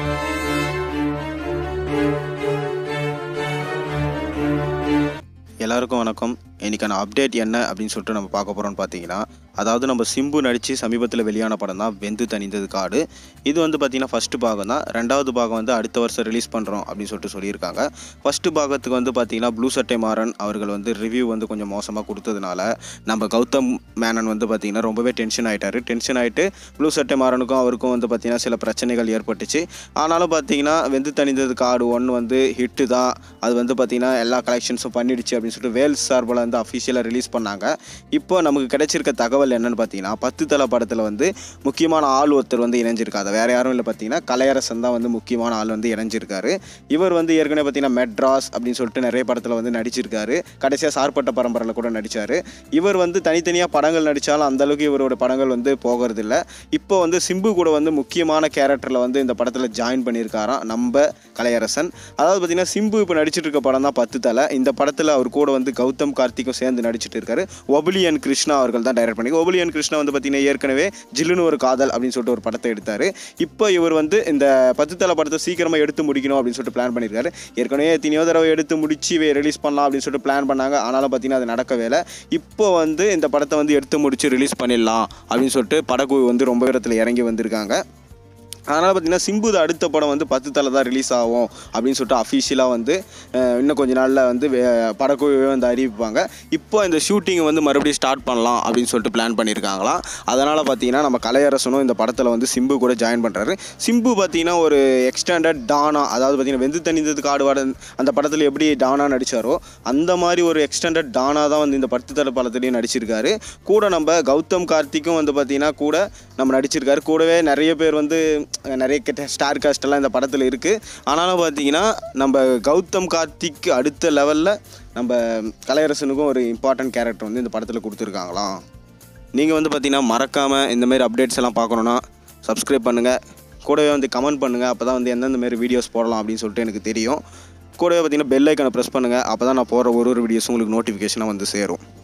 எல்லாருக்கும் வணக்கம் இன்றைக்கான அப்டேட் என்ன அப்படின்னு சொல்லிட்டு நம்ம பார்க்க போகிறோம்னு பார்த்தீங்கன்னா அதாவது நம்ம சிம்பு நடித்து சமீபத்தில் வெளியான படம் தான் வெந்து தணிந்தது காடு இது வந்து பார்த்திங்கன்னா ஃபஸ்ட்டு பாகம் தான் ரெண்டாவது பாகம் வந்து அடுத்த வருஷம் ரிலீஸ் பண்ணுறோம் அப்படின்னு சொல்லிட்டு சொல்லியிருக்காங்க ஃபஸ்ட்டு பாகத்துக்கு வந்து பார்த்திங்கன்னா ப்ளூ சட்டை மாறன் அவர்கள் வந்து ரிவ்யூ வந்து கொஞ்சம் மோசமாக கொடுத்ததுனால நம்ம கௌதம் மேனன் வந்து பார்த்திங்கன்னா ரொம்பவே டென்ஷன் ஆகிட்டாரு டென்ஷன் ஆகிட்டு ப்ளூ சட்டை மாறனுக்கும் அவருக்கும் வந்து பார்த்திங்கன்னா சில பிரச்சனைகள் ஏற்பட்டுச்சு ஆனாலும் பார்த்தீங்கன்னா வெந்து தணிந்தது காடு ஒன்று வந்து ஹிட்டு தான் அது வந்து பார்த்திங்கன்னா எல்லா கலெக்ஷன்ஸும் பண்ணிடுச்சு அப்படின்னு சொல்லிட்டு வேல்ஸ் சார்பில் வந்து அஃபிஷியலாக ரிலீஸ் பண்ணாங்க இப்போ நமக்கு கிடைச்சிருக்க தகவல் என்னன்னு பார்த்தீங்கன்னா பத்து தலை படத்தில் வந்து முக்கியமான ஆள் ஒருத்தர் வந்து இணைஞ்சிருக்காரு வேறு யாரும் இல்லை பார்த்தீங்கன்னா கலையரசன் தான் வந்து முக்கியமான ஆள் வந்து இணைஞ்சிருக்காரு இவர் வந்து ஏற்கனவே பார்த்தீங்கன்னா மெட்ராஸ் அப்படின்னு சொல்லிட்டு நிறைய படத்தில் வந்து நடிச்சிருக்காரு கடைசியாக சார்பட்ட பரம்பரையில் கூட நடித்தார் இவர் வந்து தனித்தனியாக படங்கள் நடித்தாலும் அந்தளவுக்கு இவரோட படங்கள் வந்து போகிறதில்ல இப்போ வந்து சிம்பு கூட வந்து முக்கியமான கேரக்டரில் வந்து இந்த படத்தில் ஜாயின் பண்ணியிருக்காராம் நம்ம கலையரசன் அதாவது பார்த்தீங்கன்னா சிம்பு இப்போ நடிச்சிட்டு இருக்க படம் தான் பத்து தலை இந்த படத்தில் அவர் கூட வந்து கௌதம் கார்த்திக்கும் சேர்ந்து நடிச்சிட்டு இருக்காரு ஒபுலியன் கிருஷ்ணா அவர்கள் தான் டைரக்ட் பண்ணி ஒபுலியன் கிருஷ்ணா வந்து பார்த்தீங்கன்னா ஏற்கனவே ஜில்லுன்னு ஒரு காதல் அப்படின்னு சொல்லிட்டு ஒரு படத்தை எடுத்தார் இப்போ இவர் வந்து இந்த பத்து தலை படத்தை சீக்கிரமாக எடுத்து முடிக்கணும் அப்படின்னு சொல்லிட்டு பிளான் பண்ணியிருக்காரு ஏற்கனவே எத்தனையோ தடவை எடுத்து முடிச்சு ரிலீஸ் பண்ணலாம் அப்படின்னு சொல்லிட்டு பிளான் பண்ணாங்க ஆனாலும் பார்த்தீங்கன்னா அது நடக்கவே இல்லை இப்போ வந்து இந்த படத்தை வந்து எடுத்து முடிச்சு ரிலீஸ் பண்ணிடலாம் அப்படின்னு சொல்லிட்டு படக்குழு வந்து ரொம்ப இடத்துல இறங்கி வந்திருக்காங்க அதனால் பார்த்தீங்கன்னா சிம்புது அடுத்த படம் வந்து பத்து தலை தான் ரிலீஸ் ஆகும் அப்படின்னு சொல்லிட்டு அஃபிஷியலாக வந்து அஹ், இன்னும் கொஞ்ச நாளில் வந்து வே- படக்குழுவே வந்து அறிவிப்பாங்க இப்போ இந்த ஷூட்டிங்கை வந்து மறுபடியும் ஸ்டார்ட் பண்ணலாம் அப்படின்னு சொல்லிட்டு பிளான் பண்ணியிருக்காங்களாம் அதனால் பார்த்தீங்கன்னா நம்ம கலையரசனும் இந்த படத்தில் வந்து சிம்பு கூட ஜாயின் பண்ணுறாரு சிம்பு பார்த்தீங்கன்னா ஒரு எக்ஸ்டாண்டர்ட் டானா அதாவது பார்த்தீங்கன்னா வெந்து தணிந்தது காடுவாட அந்த படத்தில் எப்படி டானா நடித்தாரோ அந்த மாதிரி ஒரு எக்ஸ்டெண்டட் டானா தான் வந்து இந்த பத்து தலை படத்துலையும் நடிச்சிருக்காரு கூட நம்ம கௌதம் கார்த்திக்கும் வந்து பார்த்தீங்கன்னா கூட நம்ம நடிச்சிருக்காரு கூடவே நிறைய பேர் வந்து அஹ், நிறைய கெட்ட ஸ்டார் காஸ்ட் எல்லாம் இந்த படத்தில் இருக்குது ஆனாலும் பார்த்தீங்கன்னா நம்ம கௌதம் கார்த்திக் அடுத்த லெவலில் நம்ம கலையரசனுக்கும் ஒரு இம்பார்ட்டன்ட் கேரக்டர் வந்து இந்த படத்தில் கொடுத்துருக்காங்களாம் நீங்கள் வந்து பார்த்தீங்கன்னா மறக்காமல் இந்த மாதிரி அப்டேட்ஸ் எல்லாம் பார்க்கணுன்னா சப்ஸ்கிரைப் பண்ணுங்கள் கூடவே வந்து கமெண்ட் பண்ணுங்கள் அப்போ தான் வந்து எந்தெந்த மாதிரி வீடியோஸ் போடலாம் அப்படின்னு சொல்லிட்டு எனக்கு தெரியும் கூடவே பார்த்தீங்கன்னா பெல் ஐக்கனை ப்ரெஸ் பண்ணுங்கள் அப்போ தான் நான் போடுற ஒரு ஒரு வீடியோஸும் உங்களுக்கு நோட்டிஃபிகேஷனாக வந்து சேரும்